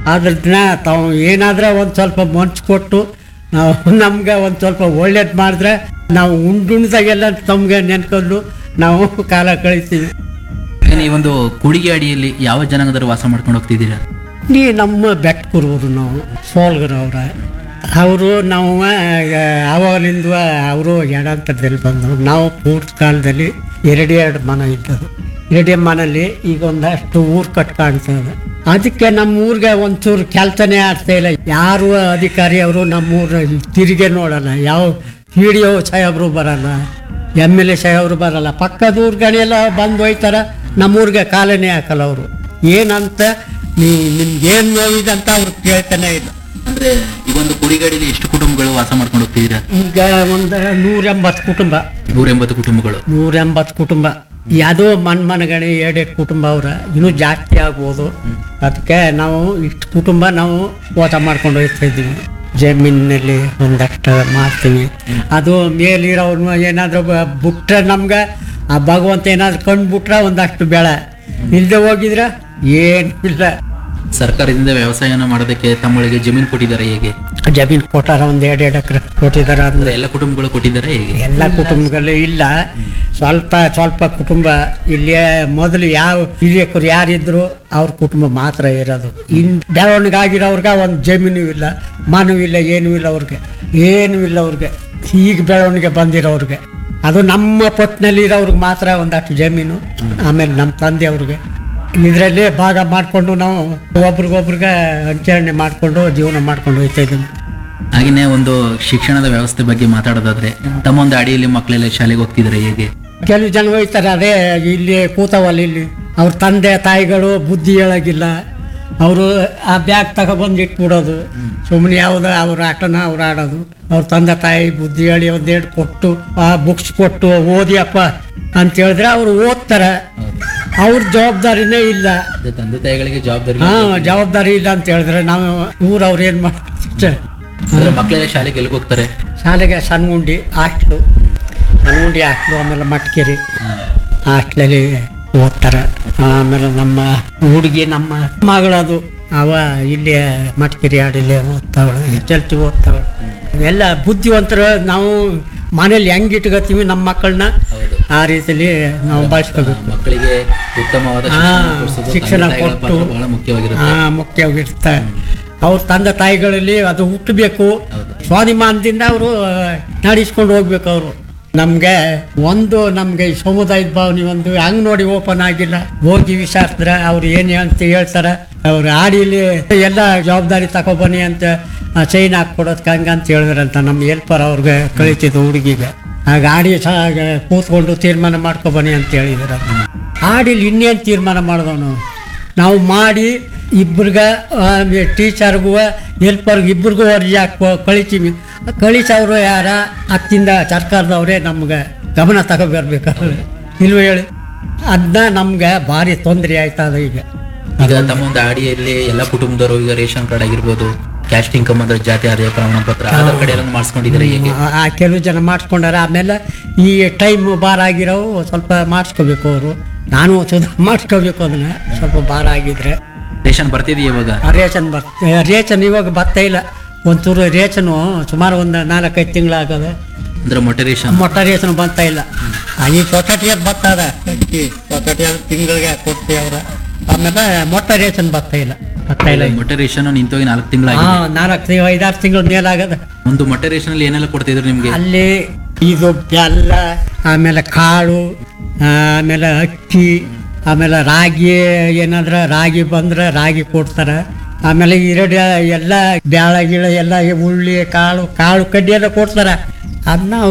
ಅದ್ರನ್ನ ತಾವು ಏನಾದ್ರೆ ಒಂದು ಸ್ವಲ್ಪ ಮನ್ಸು ಕೊಟ್ಟು ನಾವು ನಮ್ಗೆ ಒಂದು ಸ್ವಲ್ಪ ಒಳ್ಳೇದು ಮಾಡಿದ್ರೆ ನಾವು ಉಂಡುಣ್ದಾಗೆಲ್ಲ ತಮ್ಗೆ ನೆನ್ಕೊಂಡು ನಾವು ಕಾಲ ಕಳಿತೀವಿ ಹಾಗೇನೆ ಈ ಒಂದು ಕೂಡಿಗೆ ಅಡಿಯಲ್ಲಿ ಯಾವ ಜನಾಂಗದವರು ವಾಸ ಮಾಡ್ಕೊಂಡು ಹೋಗ್ತಿದ್ದೀರಾ ನೀ ನಮ್ಮ ಬೆಟ್ಟ ಕುರುವರು ನಾವು ಸೋಲ್ಗರವ್ರ ಅವರು ನಾವು ಆವಾಗಲಿಂದ ಅವರು ಎಡಂತರದಲ್ಲಿ ಬಂದರು ನಾವು ಪೂರ್ತಿ ಕಾಲದಲ್ಲಿ ಎರಡೇ ಎರಡು ಮನ ಇದ್ದದು ಎರಡೇ ಮನಲ್ಲಿ ಈಗ ಒಂದಷ್ಟು ಊರು ಕಟ್ ಕಾಣ್ತದೆ ಅದಕ್ಕೆ ನಮ್ಮ ಊರಿಗೆ ಒಂಚೂರು ಕೆಲಸನೇ ಆಗ್ತಾ ಇಲ್ಲ ಯಾರು ಅಧಿಕಾರಿ ಅವರು ನಮ್ಮ ಊರ ತಿರುಗಿ ನೋಡಲ್ಲ ಯಾವ ಪಿ ಡಿ ಒ ಸಾಹೇಬರು ಬರಲ್ಲ ಎಮ್ ಎಲ್ ಎ ಸಾಹೇಬರು ಬರಲ್ಲ ಪಕ್ಕದ ಊರುಗಳೆಲ್ಲ ಬಂದು ಹೋಯ್ತಾರ ನಮ್ಮೂರಿಗೆ ಕಾಲನೇ ಹಾಕಲ್ಲ ಅವರು ಏನಂತ ನೀವು ನಿಮ್ಗೆ ಏನು ನೋವಿದೆ ಅಂತ ಅವ್ರು ಕೇಳ್ತಾನೆ ಇಲ್ಲ ಅಂದ್ರೆ ಈ ಒಂದು ಕೂಡಿಗಾಡಿಯಲ್ಲಿ ಎಷ್ಟು ಕುಟುಂಬಗಳು ವಾಸ ಮಾಡ್ಕೊಂಡು ಹೋಗ್ತಿದ್ದೀರಾ ಈಗ ಒಂದು ನೂರ ಎಂಬತ್ತು ಕುಟುಂಬ ನೂರ ಎಂಬತ್ತು ಕುಟುಂಬಗಳು ನೂರ ಎಂಬತ್ತು ಕುಟುಂಬ ಯಾವುದೋ ಮನ್ ಮನಗಣೆ ಎರಡೆರಡು ಕುಟುಂಬ ಅವ್ರ ಇನ್ನೂ ಜಾಸ್ತಿ ಆಗ್ಬೋದು ಅದಕ್ಕೆ ನಾವು ಇಷ್ಟು ಕುಟುಂಬ ನಾವು ಓಟ ಮಾಡ್ಕೊಂಡು ಹೋಗ್ತಾ ಇದ್ದೀವಿ ಜಮೀನಿನಲ್ಲಿ ಒಂದಷ್ಟು ಮಾಡ್ತೀವಿ ಅದು ಮೇಲಿರೋರು ಏನಾದರೂ ಬಿಟ್ರೆ ನಮ್ಗೆ ಆ ಭಗವಂತ ಏನಾದ್ರು ಕಂಡುಬಿಟ್ರೆ ಒಂದಷ್ಟು ಬೆಳೆ ಇಲ್ಲದೆ ಹೋಗಿದ್ರೆ ಏನು ಇಲ್ಲ ಸರ್ಕಾರದಿಂದ ವ್ಯವಸಾಯನ ಮಾಡೋದಕ್ಕೆ ತಮ್ಮಗಳಿಗೆ ಜಮೀನು ಕೊಟ್ಟಿದ್ದಾರೆ ಹೇಗೆ ಜಮೀನು ಕೊಟ್ಟಾರ ಒಂದು ಎರಡು ಎರಡು ಎಕರೆ ಕೊಟ್ಟಿದ್ದಾರೆ ಅಂದ್ರೆ ಅಂದ್ರೆ ಎಲ್ಲ ಕುಟುಂಬಗಳು ಕೊಟ್ಟಿದ್ದಾರೆ ಹೇಗೆ ಎಲ್ಲ ಕುಟುಂಬಗಳು ಇಲ್ಲ ಸ್ವಲ್ಪ ಸ್ವಲ್ಪ ಕುಟುಂಬ ಇಲ್ಲಿ ಮೊದಲು ಯಾವ ಹಿರಿಯಕರು ಯಾರಿದ್ರು ಅವ್ರ ಕುಟುಂಬ ಮಾತ್ರ ಇರೋದು ಇನ್ ಬೆಳವಣಿಗೆ ಆಗಿರೋರ್ಗೆ ಒಂದು ಜಮೀನು ಇಲ್ಲ ಮನೂ ಇಲ್ಲ ಏನೂ ಇಲ್ಲ ಅವ್ರಿಗೆ ಏನೂ ಇಲ್ಲ ಅವ್ರಿಗೆ ಈಗ ಬೆಳವಣಿಗೆ ಬಂದಿರೋರ್ಗೆ ಅದು ನಮ್ಮ ಪೊಟ್ಟಿನಲ್ಲಿ ಇರೋರ್ಗೆ ಮಾತ್ರ ಒಂದಷ್ಟು ಜಮೀನು ಆಮೇಲೆ ನಮ್ಮ ತಂದೆಯವ್ರಿಗೆ ಇದರಲ್ಲೇ ಭಾಗ ಮಾಡಿಕೊಂಡು ನಾವು ಒಬ್ರಿಗೊಬ್ರಿಗೆ ಹಂಚರಣೆ ಮಾಡಿಕೊಂಡು ಜೀವನ ಮಾಡ್ಕೊಂಡು ಹೋಗ್ತಾ ಇದ್ದೀವಿ ಹಾಗೇನೆ ಒಂದು ಶಿಕ್ಷಣದ ವ್ಯವಸ್ಥೆ ಬಗ್ಗೆ ಮಾತಾಡೋದಾದ್ರೆ ತಮ್ಮ ಒಂದು ಅಡಿಯಲ್ಲಿ ಮಕ್ಕಳೆಲ್ಲ ಶಾಲೆಗೆ ಹೋಗ್ತಿದ್ದಾರೆ ಹೇಗೆ ಕೆಲವು ಜನ ಹೋಯ್ತಾರೆ ಅದೇ ಇಲ್ಲಿ ಕೂತವಲ್ಲ ಇಲ್ಲಿ ಅವ್ರ ತಂದೆ ತಾಯಿಗಳು ಬುದ್ಧಿ ಹೇಳೋಗಿಲ್ಲ ಅವರು ಆ ಬ್ಯಾಗ್ ತಗೊಬಂದು ಇಟ್ಬಿಡೋದು ಸುಮ್ಮನೆ ಯಾವ್ದು ಅವ್ರ ಆಟನ ಅವ್ರು ಆಡೋದು ಅವ್ರ ತಂದೆ ತಾಯಿ ಬುದ್ಧಿ ಹೇಳಿ ಒಂದೆರಡು ಕೊಟ್ಟು ಆ ಬುಕ್ಸ್ ಕೊಟ್ಟು ಓದಿಯಪ್ಪ ಅಂತ ಹೇಳಿದ್ರೆ ಅವ್ರು ಓದ್ತಾರೆ ಅವ್ರ ಜವಾಬ್ದಾರಿನೇ ಇಲ್ಲ ಅದೇ ತಂದೆ ತಾಯಿಗಳಿಗೆ ಜವಾಬ್ದಾರಿ ಹಾ ಜವಾಬ್ದಾರಿ ಇಲ್ಲ ಅಂತ ಹೇಳಿದ್ರೆ ನಾವು ಊರು ಅವ್ರು ಏನು ಮಾಡ್ತಾರೆ ಅಂದ್ರೆ ಮಕ್ಕಳೆಲ್ಲ ಶಾಲೆಗೆ ಎಲ್ಲಿಗೆ ಹೋಗ್ತಾರೆ ಶಾಲೆಗೆ ಸಣ್ಣಗುಂಡಿ ಹಾಸ್ಟ್ಲು ಸಣ್ಣಗುಂಡಿ ಹಾಸ್ಟ್ಲು ಆಮೇಲೆ ಮಟ್ಕೇರಿ ಹಾಸ್ಟ್ಲಲ್ಲಿ ಓದ್ತಾರೆ ಆಮೇಲೆ ನಮ್ಮ ಹುಡುಗಿ ನಮ್ಮ ಮಗಳದು ಅವ ಇಲ್ಲಿ ಮಟ್ಕೇರಿ ಹಾಡಿಲ್ಲಿ ಓದ್ತಾವಳೆ ಎಚ್ ಎಲ್ ಟಿ ಓದ್ತಾವಳೆ ಎಲ್ಲ ಬುದ್ಧಿವಂತರು ನಾವು ಮನೇಲಿ ಹೆಂಗ್ ಇಟ್ಕೋತೀವಿ ನಮ್ಮ ಮಕ್ಕಳನ್ನ ಹೌದು. ಆ ರೀತಿಲಿ ನಾವು ಬಳಸ್ಕೋಬೇಕು ಮಕ್ಕಳಿಗೆ ಉತ್ತಮವಾದ ಹಾ, ಶಿಕ್ಷಣ ಕೊಡ್ಸೋದು ಶಿಕ್ಷಣ ತಂದೆ ತಾಯಿಗಳ ಕೊಟ್ಟು ಪಾತ್ರ ಬಹಳ ಮುಖ್ಯವಾಗಿರುತ್ತೆ ಹಾ ಮುಖ್ಯವಾಗಿರುತ್ತೆ ಅವ್ರ ತಂದೆ ತಾಯಿಗಳಲ್ಲಿ ಅದು ಹುಟ್ಟಬೇಕು ಹೌದು. ಸ್ವಾಭಿಮಾನದಿಂದ ಅವರು ನಡೆಸ್ಕೊಂಡು ಹೋಗ್ಬೇಕು ಅವರು ನಮ್ಗೆ ಒಂದು ನಮ್ಗೆ ಈ ಸಮುದಾಯದ ಭಾವನೆ ಒಂದು ಹಂಗ್ ನೋಡಿ ಓಪನ್ ಆಗಿಲ್ಲ ಹೋಗಿ ವಿಚಾರಿಸಿದ್ರೆ ಅವ್ರು ಏನು ಅಂತ ಹೇಳ್ತಾರೆ ಅವ್ರು ಆಡಿಲಿ ಎಲ್ಲ ಜವಾಬ್ದಾರಿ ತಗೊಬನ್ನಿ ಅಂತ ಚೈನ್ ಹಾಕ್ಕೊಡೋದಕ್ಕೆ ಹಂಗ ಅಂತ ಹೇಳಿದ್ರಂತ ನಮ್ಮ ಹೆಲ್ಪರ್ ಅವ್ರಿಗೆ ಕಳಿತಿದ್ದು ಹುಡುಗಿಗೆ ಆಗ ಆಡಿ ಸಹ ಕೂತ್ಕೊಂಡು ತೀರ್ಮಾನ ಮಾಡ್ಕೊಬನ್ನಿ ಅಂತ ಹೇಳಿದ್ರು ಆಡಿಲಿ ಇನ್ನೇನು ತೀರ್ಮಾನ ಮಾಡಿದವನು ನಾವು ಮಾಡಿ ಇಬ್ರಿಗ ಟೀಚರ್ಗೂ ಹೆಲ್ಪರ್ಗೆ ಇಬ್ರಿಗೂ ಅರ್ಜಿ ಹಾಕೋ ಕಳಿತೀವಿ ಕಳಿಸೋರು ಯಾರ ಹತ್ತಿಂದ ಸರ್ಕಾರದವರೇ ನಮ್ಗೆ ಗಮನ ತಗೋಬರ್ಬೇಕಾದ್ರೆ ಇಲ್ವ ಹೇಳಿ ಅದನ್ನ ನಮ್ಗೆ ಭಾರಿ ತೊಂದರೆ ಆಯ್ತದ ಈಗ ಈಗ ತಮ್ಮ ಒಂದು ಅಡಿಯಲ್ಲಿ ಎಲ್ಲ ಕುಟುಂಬದವರು ಈಗ ರೇಷನ್ ಕಾರ್ಡ್ ಆಗಿರ್ಬೋದು ಕ್ಯಾಸ್ಟ್ ಇನ್ಕಮ್ ಅಂದ್ರೆ ಜಾತಿ ಆದಾಯ ಪ್ರಮಾಣ ಪತ್ರ ಆಧಾರ್ ಕಾರ್ಡ್ ಎಲ್ಲ ಮಾಡಿಸ್ಕೊಂಡಿದ್ದಾರೆ ಹೇಗೆ ಆ- ಆ ಕೆಲವು ಜನ ಮಾಡಿಸ್ಕೊಂಡಾರ ಆಮೇಲೆ ಈ ಟೈಮ್ ಬಾರ್ ಆಗಿರೋವು ಸ್ವಲ್ಪ ಮಾಡಿಸ್ಕೋಬೇಕು ಅವರು ನಾನು ಸುಧಾ ಮಾಡಿಸ್ಕೋಬೇಕು ಅದನ್ನ ಸ್ವಲ್ಪ ಬಾರ್ ಆಗಿದ್ರೆ ರೇಷನ್ ಬರ್ತಿದೆಯಾ ಇವಾಗ ಆ ರೇಷನ್ ಬರ್ ರೇಷನ್ ಇವಾಗ ಬರ್ತಾ ಇಲ್ಲ ಒಂಚೂರು ರೇಷನು ಸುಮಾರು ಒಂದು ನಾಲ್ಕೈದು ತಿಂಗಳಾಗದೆ ಅಂದ್ರೆ ಮೊಟ್ಟೆ ರೇಷನ್ ಮೊಟ್ಟ ರೇಷನ್ ಬರ್ತಾ ಇಲ್ಲ ಆ, ಈ ಸೊಸೈಟಿಯದ್ ಬರ್ತದ ಅಕ್ಕಿ ಸೊಸೈಟಿಯದ್ ತಿಂಗಳಿಗೆ ಕೊಡ್ತೀವಿ ಅವ್ರ ಆಮೇಲೆ ಮೊಟ್ಟ ರೇಷನ್ ಬರ್ತಾ ಇಲ್ಲ ಬರ್ತಾ ಇಲ್ಲ ಈಗ. ಮೊಟ್ಟೆ ರೇಷನ್ ನಿಂತೋಗಿ ನಾಲ್ಕು ಹಾ ತಿಂಗಳಾಗಿದೆ ನಾಲ್ಕು ತಿಂಗಳು ಐದಾರು ತಿಂಗಳು ಮೇಲಾಗದ ಒಂದು ಮೊಟ್ಟೆ ರೇಷನ್ ಅಲ್ಲಿ ಏನೆಲ್ಲ ಕೊಡ್ತಿದ್ರು ನಿಮ್ಗೆ ಅಲ್ಲಿ ಇದು ಬೆಲ್ಲ ಆಮೇಲೆ ಕಾಳು ಆಮೇಲೆ ಅಕ್ಕಿ ಆಮೇಲೆ ರಾಗಿ ಏನಾದ್ರ ರಾಗಿ ಬಂದ್ರೆ ರಾಗಿ ಕೊಡ್ತಾರೆ ಆಮೇಲೆ ಎರಡು ಎಲ್ಲ ಬ್ಯಾಳ ಗಿಳ ಎಲ್ಲ ಉಳ್ಳಿ ಕಾಳು ಕಾಳು ಕಡ್ಡಿ ಎಲ್ಲ ಕೊಡ್ತಾರೆ ಅದನ್ನ